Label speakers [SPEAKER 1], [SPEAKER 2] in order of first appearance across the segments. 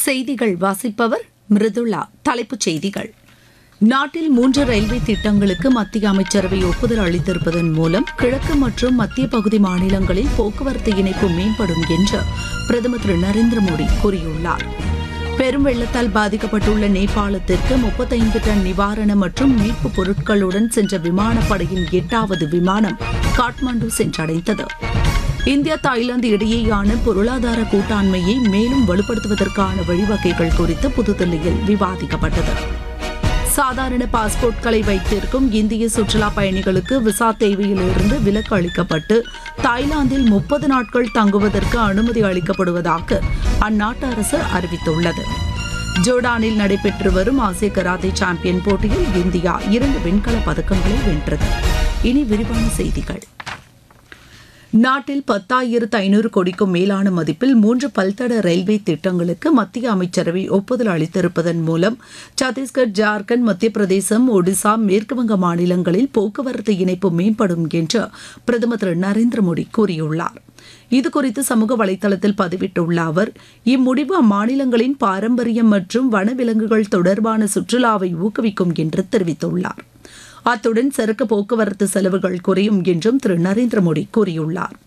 [SPEAKER 1] செய்திகள் வாசிப்பவர் மிருதுளா தலைப்புச் செய்திகள் நாட்டில் மூன்று ரயில்வே திட்டங்களுக்கு மத்திய அமைச்சரவை ஒப்புதல் அளித்திருப்பதன் மூலம் கிழக்கு மற்றும் மத்திய பகுதி மாநிலங்களில் போக்குவரத்து இணைப்பு மேம்படும் என்று பிரதமர் திரு நரேந்திர மோடி கூறியுள்ளார் பெரும் வெள்ளத்தால் பாதிக்கப்பட்டுள்ள நேபாளத்திற்கு முப்பத்தைந்து டன் நிவாரண மற்றும் மீட்புப் பொருட்களுடன் சென்ற விமானப்படையின் எட்டாவது விமானம் காட்மாண்டு சென்றடைந்தது இந்தியா தாய்லாந்து இடையேயான பொருளாதார கூட்டாண்மையை மேலும் வலுப்படுத்துவதற்கான வழிவகைகள் குறித்து புதுதில்லியில் விவாதிக்கப்பட்டது சாதாரண பாஸ்போர்ட்களை வைத்திருக்கும் இந்திய சுற்றுலா பயணிகளுக்கு விசா தேவையிலிருந்து விலக்கு அளிக்கப்பட்டு தாய்லாந்தில் முப்பது நாட்கள் தங்குவதற்கு அனுமதி அளிக்கப்படுவதாக அந்நாட்டு அரசு அறிவித்துள்ளது ஜோர்டானில் நடைபெற்று வரும் ஆசிய கராத்தே சாம்பியன் போட்டியில் இந்தியா இரண்டு வெண்கலப் பதக்கங்களை வென்றது இனி விரிவான செய்திகள் நாட்டில் பத்தாயிரத்து ஐநூறு கோடிக்கும் மேலான மதிப்பில் மூன்று பல்தட ரயில்வே திட்டங்களுக்கு மத்திய அமைச்சரவை ஒப்புதல் அளித்திருப்பதன் மூலம் சத்தீஸ்கர் ஜார்க்கண்ட் மத்திய பிரதேசம் ஒடிசா மேற்குவங்க மாநிலங்களில் போக்குவரத்து இணைப்பு மேம்படும் என்று பிரதமர் திரு நரேந்திர மோடி கூறியுள்ளார் இதுகுறித்து சமூக வலைதளத்தில் பதிவிட்டுள்ள அவர் இம்முடிவு அம்மாநிலங்களின் பாரம்பரியம் மற்றும் வனவிலங்குகள் தொடர்பான சுற்றுலாவை ஊக்குவிக்கும் என்று தெரிவித்துள்ளார் அத்துடன் சரக்கு போக்குவரத்து செலவுகள் குறையும் என்றும் திரு நரேந்திர மோடி கூறியுள்ளார்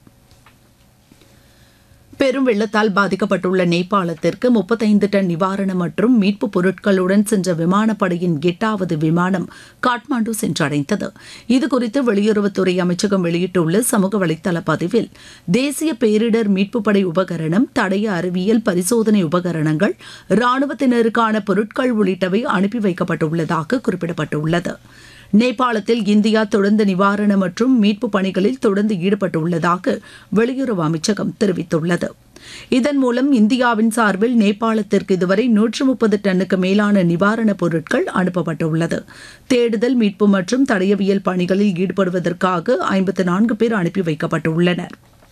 [SPEAKER 1] பெரும் வெள்ளத்தால் பாதிக்கப்பட்டுள்ள நேபாளத்திற்கு முப்பத்தைந்து டன் நிவாரணம் மற்றும் மீட்புப் பொருட்களுடன் சென்ற விமானப்படையின் எட்டாவது விமானம் காட்மாண்டு சென்றடைந்தது இதுகுறித்து வெளியுறவுத்துறை அமைச்சகம் வெளியிட்டுள்ள சமூக வலைதள பதிவில் தேசிய பேரிடர் மீட்புப் படை உபகரணம் தடய அறிவியல் பரிசோதனை உபகரணங்கள் ராணுவத்தினருக்கான பொருட்கள் உள்ளிட்டவை அனுப்பி வைக்கப்பட்டுள்ளதாக குறிப்பிடப்பட்டுள்ளது நேபாளத்தில் இந்தியா தொடர்ந்து நிவாரண மற்றும் மீட்பு பணிகளில் தொடர்ந்து ஈடுபட்டுள்ளதாக வெளியுறவு அமைச்சகம் தெரிவித்துள்ளது இதன் மூலம் இந்தியாவின் சார்பில் நேபாளத்திற்கு இதுவரை நூற்று முப்பது டன்னுக்கு மேலான நிவாரணப் பொருட்கள் அனுப்பப்பட்டுள்ளது தேடுதல் மீட்பு மற்றும் தடயவியல் பணிகளில் ஈடுபடுவதற்காக ஐம்பத்து நான்கு பேர் அனுப்பி வைக்கப்பட்டுள்ளனர்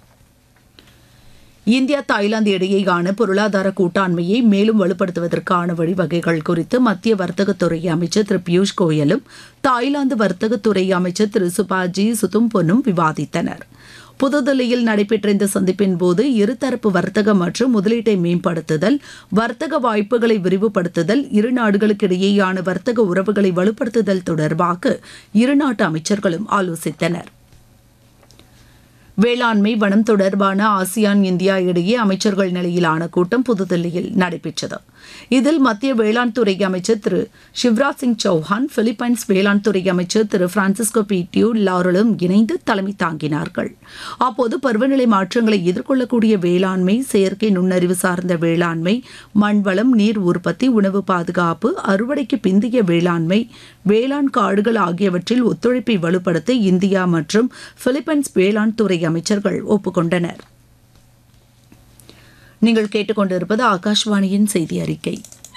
[SPEAKER 1] இந்தியா தாய்லாந்து இடையேயான பொருளாதார கூட்டாண்மையை மேலும் வலுப்படுத்துவதற்கான வழிவகைகள் குறித்து மத்திய வர்த்தகத்துறை அமைச்சர் திரு பியூஷ் கோயலும் தாய்லாந்து வர்த்தகத்துறை அமைச்சர் திரு சுபாஜி சுதும்பொனும் விவாதித்தனர் புதுதில்லியில் நடைபெற்ற இந்த சந்திப்பின் போது இருதரப்பு வர்த்தகம் மற்றும் முதலீட்டை மேம்படுத்துதல் வர்த்தக வாய்ப்புகளை விரிவுபடுத்துதல் இரு நாடுகளுக்கிடையேயான வர்த்தக உறவுகளை வலுப்படுத்துதல் தொடர்பாக இரு நாட்டு அமைச்சர்களும் ஆலோசித்தனர் வேளாண்மை வனம் தொடர்பான ஆசியான் இந்தியா இடையே அமைச்சர்கள் நிலையிலான கூட்டம் புதுதில்லியில் நடைபெற்றது இதில் மத்திய வேளாண் துறை அமைச்சர் திரு சிவராஜ் சிங் சௌஹான் பிலிப்பைன்ஸ் வேளாண் துறை அமைச்சர் திரு பிரான்சிஸ்கோ பீட்டியூ லாரலும் இணைந்து தலைமை தாங்கினார்கள் அப்போது பருவநிலை மாற்றங்களை எதிர்கொள்ளக்கூடிய வேளாண்மை செயற்கை நுண்ணறிவு சார்ந்த வேளாண்மை மண்வளம் நீர் உற்பத்தி உணவு பாதுகாப்பு அறுவடைக்கு பிந்தைய வேளாண்மை வேளாண் காடுகள் ஆகியவற்றில் ஒத்துழைப்பை வலுப்படுத்த இந்தியா மற்றும் பிலிப்பைன்ஸ் வேளாண் துறை அமைச்சர்கள் ஒப்புக்கொண்டனர் நீங்கள் கேட்டுக்கொண்டிருப்பது ஆகாஷ்வாணியின் செய்தி அறிக்கை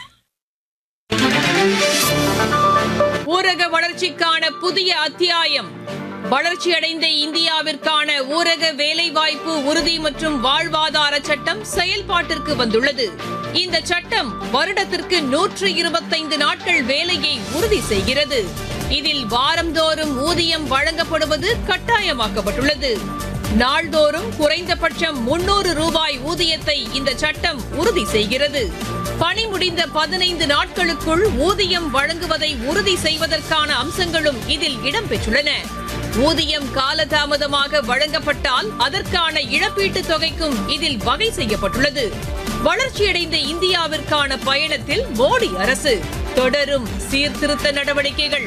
[SPEAKER 2] ஊரக வளர்ச்சிக்கான புதிய அத்தியாயம் வளர்ச்சியடைந்த இந்தியாவிற்கான ஊரக வேலைவாய்ப்பு உறுதி மற்றும் வாழ்வாதார சட்டம் செயல்பாட்டிற்கு வந்துள்ளது இந்த சட்டம் வருடத்திற்கு நூற்று இருபத்தைந்து நாட்கள் வேலையை உறுதி செய்கிறது இதில் வாரந்தோறும் ஊதியம் வழங்கப்படுவது கட்டாயமாக்கப்பட்டுள்ளது நாள்தோறும் குறைந்தபட்சம் முன்னூறு ரூபாய் ஊதியத்தை இந்த சட்டம் உறுதி செய்கிறது பணி முடிந்த பதினைந்து நாட்களுக்குள் ஊதியம் வழங்குவதை உறுதி செய்வதற்கான அம்சங்களும் இதில் இடம்பெற்றுள்ளன ஊதியம் காலதாமதமாக வழங்கப்பட்டால் அதற்கான இழப்பீட்டுத் தொகைக்கும் இதில் வகை செய்யப்பட்டுள்ளது வளர்ச்சியடைந்த இந்தியாவிற்கான பயணத்தில் மோடி அரசு தொடரும் சீர்திருத்த நடவடிக்கைகள்